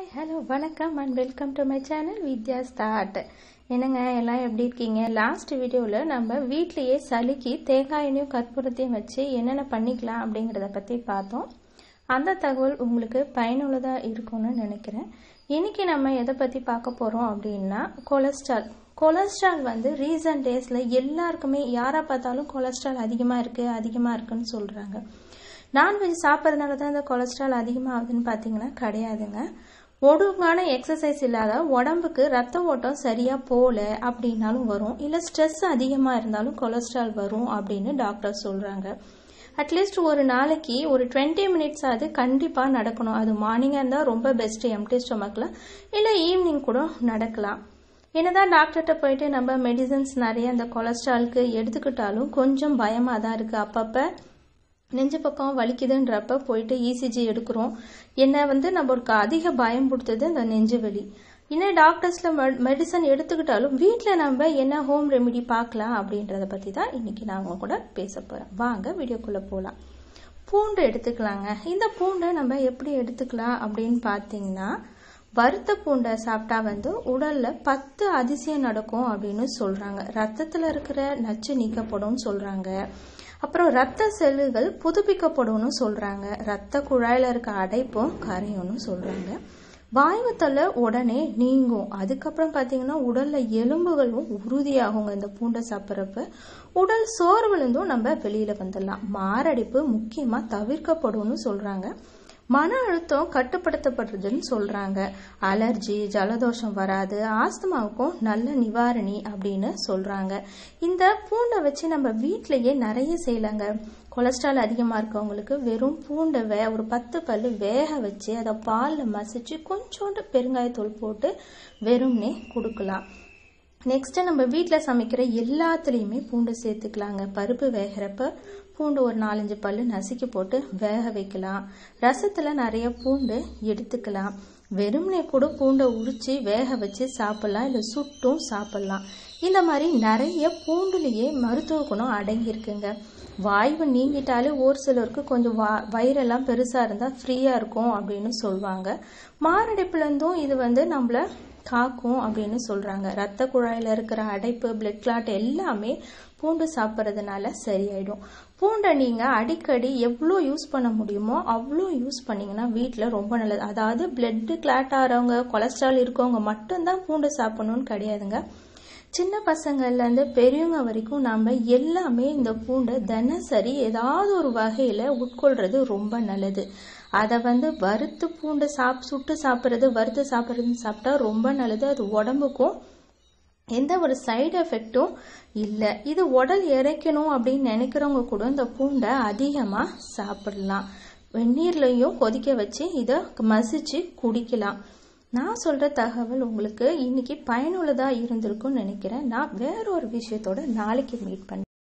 hello வணக்கம் and welcome to my channel Vidya start என்னங்க எல்லாம் எப்படி இருக்கீங்க லாஸ்ட் வீடியோவில் நம்ம வீட்லேயே சளிக்கு தேங்காய் எண்ணெயும் கற்பூரத்தையும் வச்சு என்னென்ன பண்ணிக்கலாம் அப்படிங்கிறத பற்றி பார்த்தோம் அந்த தகவல் உங்களுக்கு பயனுள்ளதாக இருக்கும்னு நினைக்கிறேன் இன்றைக்கி நம்ம எதை பற்றி பார்க்க போகிறோம் அப்படின்னா கொலஸ்ட்ரால் கொலஸ்ட்ரால் வந்து ரீசன்ட் டேஸில் எல்லாருக்குமே யாரை பார்த்தாலும் கொலஸ்ட்ரால் அதிகமாக இருக்குது அதிகமாக இருக்குன்னு சொல்கிறாங்க நான்வெஜ் சாப்பிட்றதுனால தான் இந்த கொலஸ்ட்ரால் அதிகமாகுதுன்னு பார்த்தீங்கன்னா கிடையாதுங்க ஒழுங்கான எக்ஸசைஸ் இல்லாத உடம்புக்கு ரத்த ஓட்டம் சரியாக போகல அப்படின்னாலும் வரும் இல்லை ஸ்ட்ரெஸ் அதிகமாக இருந்தாலும் கொலஸ்ட்ரால் வரும் அப்படின்னு டாக்டர் சொல்கிறாங்க அட்லீஸ்ட் ஒரு நாளைக்கு ஒரு டுவெண்ட்டி மினிட்ஸ் அது கண்டிப்பாக நடக்கணும் அது மார்னிங்காக இருந்தால் ரொம்ப பெஸ்ட்டு எம்டி ஸ்டொமக்கில் இல்லை ஈவினிங் கூட நடக்கலாம் என்னதான் டாக்டர்கிட்ட போயிட்டு நம்ம மெடிசன்ஸ் நிறைய அந்த கொலஸ்ட்ராலுக்கு எடுத்துக்கிட்டாலும் கொஞ்சம் பயமாக தான் இருக்குது அப்பப்போ நெஞ்சு பக்கம் வலிக்குதுன்றப்ப போயிட்டு இசிஜி எடுக்கிறோம் என்ன வந்து நம்மளுக்கு அதிக பயம் கொடுத்தது இந்த நெஞ்சு வலி இன்னும் டாக்டர்ஸில் மெடிசன் எடுத்துக்கிட்டாலும் வீட்டில் நம்ம என்ன ஹோம் ரெமிடி பார்க்கலாம் அப்படின்றத பற்றி தான் இன்றைக்கி நான் உங்க கூட பேச போகிறேன் வாங்க வீடியோக்குள்ளே போகலாம் பூண்டு எடுத்துக்கலாங்க இந்த பூண்டை நம்ம எப்படி எடுத்துக்கலாம் அப்படின்னு பார்த்தீங்கன்னா வறுத்த பூண்டை சாப்பிட்டா வந்து உடலில் பத்து அதிசயம் நடக்கும் அப்படின்னு சொல்கிறாங்க ரத்தத்தில் இருக்கிற நச்சு நீக்கப்படும் சொல்கிறாங்க அப்புறம் ரத்த செல்லுகள் புதுப்பிக்கப்படும்னு சொல்கிறாங்க ரத்த குழாயில் இருக்க அடைப்பும் கரையும்னு சொல்கிறாங்க வாய்வு தொல்லை உடனே நீங்கும் அதுக்கப்புறம் பார்த்தீங்கன்னா உடலில் எலும்புகளும் உறுதியாகுங்க இந்த பூண்டை சாப்பிட்றப்ப உடல் சோர்வுலேருந்தும் நம்ம வெளியில் வந்துடலாம் மாரடைப்பு முக்கியமாக தவிர்க்கப்படும்னு சொல்கிறாங்க மன அழுத்தம் கட்டுப்படுத்தப்படுறதுன்னு சொல்கிறாங்க அலர்ஜி ஜலதோஷம் வராது ஆஸ்துமாவுக்கும் நல்ல நிவாரணி அப்படின்னு சொல்கிறாங்க இந்த பூண்டை வச்சு நம்ம வீட்டிலையே நிறைய செய்யலாங்க கொலஸ்ட்ரால் அதிகமாக இருக்கவங்களுக்கு வெறும் பூண்டை வே ஒரு பத்து பல் வேக வச்சு அதை பாலில் மசிச்சு கொஞ்சோண்டு பெருங்காயத்தூள் போட்டு வெறும்னே கொடுக்கலாம் நெக்ஸ்ட்டு நம்ம வீட்டில் சமைக்கிற எல்லாத்துலேயுமே பூண்டு சேர்த்துக்கலாங்க பருப்பு வேகிறப்ப பூண்டு ஒரு நாலஞ்சு பல் நசுக்கி போட்டு வேக வைக்கலாம் ரசத்தில் நிறைய பூண்டு எடுத்துக்கலாம் வெறும்னே கூட பூண்டை உரித்து வேக வச்சு சாப்பிட்லாம் இல்லை சுட்டும் சாப்பிட்லாம் இந்த மாதிரி நிறைய பூண்டுலேயே மருத்துவ குணம் அடங்கியிருக்குங்க வாய்வு நீங்கிட்டாலே ஒரு சிலருக்கு கொஞ்சம் வா வயிறெல்லாம் பெருசாக இருந்தால் ஃப்ரீயாக இருக்கும் அப்படின்னு சொல்லுவாங்க மாரடைப்புலேருந்தும் இது வந்து நம்மளை காக்கும் அப்படின்னு சொல்கிறாங்க ரத்த குழாயில் இருக்கிற அடைப்பு பிளட் கிளாட் எல்லாமே பூண்டு சாப்பிட்றதுனால சரியாயிடும் பூண்டை நீங்கள் அடிக்கடி எவ்வளோ யூஸ் பண்ண முடியுமோ அவ்வளோ யூஸ் பண்ணிங்கன்னா வீட்டில் ரொம்ப நல்லது அதாவது பிளட்டு கிளாட் ஆகிறவங்க கொலஸ்ட்ரால் இருக்கவங்க மட்டும்தான் பூண்டு சாப்பிடணும்னு கிடையாதுங்க சின்ன பசங்கள்லேருந்து பெரியவங்க வரைக்கும் நம்ம எல்லாமே இந்த பூண்டை தினசரி ஏதாவது ஒரு வகையில் உட்கொள்றது ரொம்ப நல்லது அதை வந்து வறுத்து பூண்டை சாப் சுட்டு சாப்பிட்றது வறுத்து சாப்பிட்றதுன்னு சாப்பிட்டா ரொம்ப நல்லது அது உடம்புக்கும் எந்த ஒரு சைடு எஃபெக்டும் இல்லை இது உடல் இறைக்கணும் அப்படின்னு நினைக்கிறவங்க கூட இந்த பூண்டை அதிகமாக சாப்பிடலாம் வெந்நீர்லையும் கொதிக்க வச்சு இதை மசிச்சு குடிக்கலாம் நான் சொல்கிற தகவல் உங்களுக்கு இன்னைக்கு பயனுள்ளதாக இருந்திருக்கும்னு நினைக்கிறேன் நான் வேற ஒரு விஷயத்தோட நாளைக்கு மீட் பண்ணேன்